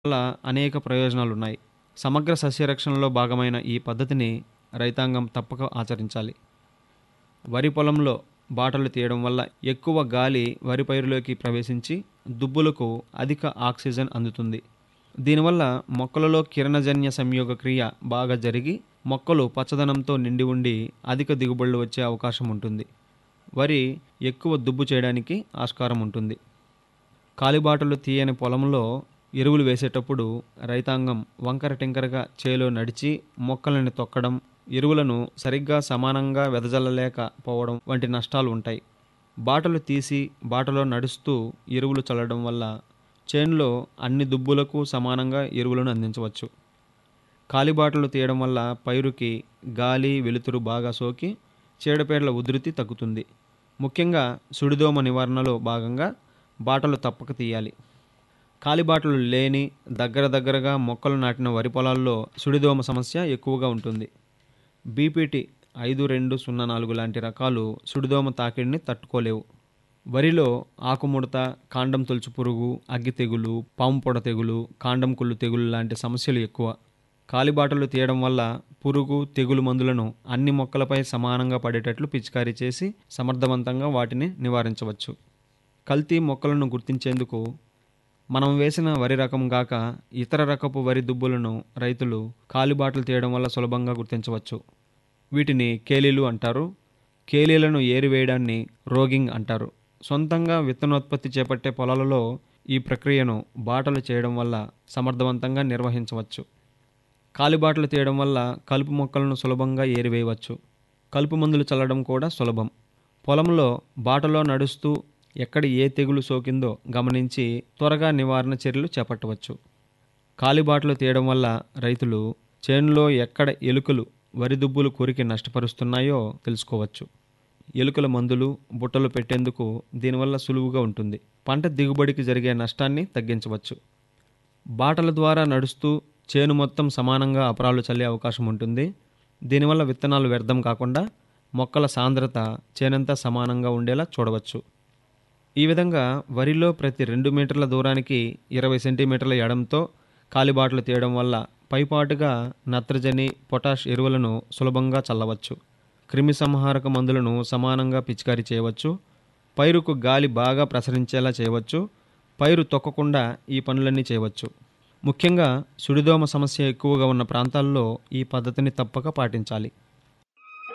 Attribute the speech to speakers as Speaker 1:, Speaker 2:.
Speaker 1: వల్ల అనేక ప్రయోజనాలున్నాయి సమగ్ర సస్యరక్షణలో భాగమైన ఈ పద్ధతిని రైతాంగం తప్పక ఆచరించాలి వరి పొలంలో బాటలు తీయడం వల్ల ఎక్కువ గాలి వరి పైరులోకి ప్రవేశించి దుబ్బులకు అధిక ఆక్సిజన్ అందుతుంది దీనివల్ల మొక్కలలో కిరణజన్య సంయోగ క్రియ బాగా జరిగి మొక్కలు పచ్చదనంతో నిండి ఉండి అధిక దిగుబడులు వచ్చే అవకాశం ఉంటుంది వరి ఎక్కువ దుబ్బు చేయడానికి ఆస్కారం ఉంటుంది కాలిబాటలు తీయని పొలంలో ఎరువులు వేసేటప్పుడు రైతాంగం వంకర టింకరగా చేలో నడిచి మొక్కలను తొక్కడం ఎరువులను సరిగ్గా సమానంగా వెదజల్లలేకపోవడం వంటి నష్టాలు ఉంటాయి బాటలు తీసి బాటలో నడుస్తూ ఎరువులు చల్లడం వల్ల చేనులో అన్ని దుబ్బులకు సమానంగా ఎరువులను అందించవచ్చు కాలిబాటలు తీయడం వల్ల పైరుకి గాలి వెలుతురు బాగా సోకి చీడపీడల ఉధృతి తగ్గుతుంది ముఖ్యంగా సుడిదోమ నివారణలో భాగంగా బాటలు తప్పక తీయాలి కాలిబాటలు లేని దగ్గర దగ్గరగా మొక్కలు నాటిన వరి పొలాల్లో సుడిదోమ సమస్య ఎక్కువగా ఉంటుంది బీపీటీ ఐదు రెండు సున్నా నాలుగు లాంటి రకాలు సుడిదోమ తాకిడిని తట్టుకోలేవు వరిలో ఆకుముడత కాండం తొలుచు పురుగు అగ్గి తెగులు పాము పొడ తెగులు కాండం కుళ్ళు తెగులు లాంటి సమస్యలు ఎక్కువ కాలిబాటలు తీయడం వల్ల పురుగు తెగులు మందులను అన్ని మొక్కలపై సమానంగా పడేటట్లు పిచికారీ చేసి సమర్థవంతంగా వాటిని నివారించవచ్చు కల్తీ మొక్కలను గుర్తించేందుకు మనం వేసిన వరి రకం గాక ఇతర రకపు వరి దుబ్బులను రైతులు కాలిబాటలు తీయడం వల్ల సులభంగా గుర్తించవచ్చు వీటిని కేలీలు అంటారు కేలీలను ఏరివేయడాన్ని రోగింగ్ అంటారు సొంతంగా విత్తనోత్పత్తి చేపట్టే పొలాలలో ఈ ప్రక్రియను బాటలు చేయడం వల్ల సమర్థవంతంగా నిర్వహించవచ్చు కాలిబాటలు తీయడం వల్ల కలుపు మొక్కలను సులభంగా ఏరివేయవచ్చు కలుపు మందులు చల్లడం కూడా సులభం పొలంలో బాటలో నడుస్తూ ఎక్కడ ఏ తెగులు సోకిందో గమనించి త్వరగా నివారణ చర్యలు చేపట్టవచ్చు కాలిబాటలు తీయడం వల్ల రైతులు చేనులో ఎక్కడ ఎలుకలు వరి దుబ్బులు కొరికి నష్టపరుస్తున్నాయో తెలుసుకోవచ్చు ఎలుకల మందులు బుట్టలు పెట్టేందుకు దీనివల్ల సులువుగా ఉంటుంది పంట దిగుబడికి జరిగే నష్టాన్ని తగ్గించవచ్చు బాటల ద్వారా నడుస్తూ చేను మొత్తం సమానంగా అపరాలు చల్లే అవకాశం ఉంటుంది దీనివల్ల విత్తనాలు వ్యర్థం కాకుండా మొక్కల సాంద్రత చేనంతా సమానంగా ఉండేలా చూడవచ్చు ఈ విధంగా వరిలో ప్రతి రెండు మీటర్ల దూరానికి ఇరవై సెంటీమీటర్ల ఎడంతో కాలిబాటలు తీయడం వల్ల పైపాటుగా నత్రజని పొటాష్ ఎరువులను సులభంగా చల్లవచ్చు క్రిమి సంహారక మందులను సమానంగా పిచికారీ చేయవచ్చు పైరుకు గాలి బాగా ప్రసరించేలా చేయవచ్చు పైరు తొక్కకుండా ఈ పనులన్నీ చేయవచ్చు ముఖ్యంగా సుడిదోమ సమస్య ఎక్కువగా ఉన్న ప్రాంతాల్లో ఈ పద్ధతిని తప్పక పాటించాలి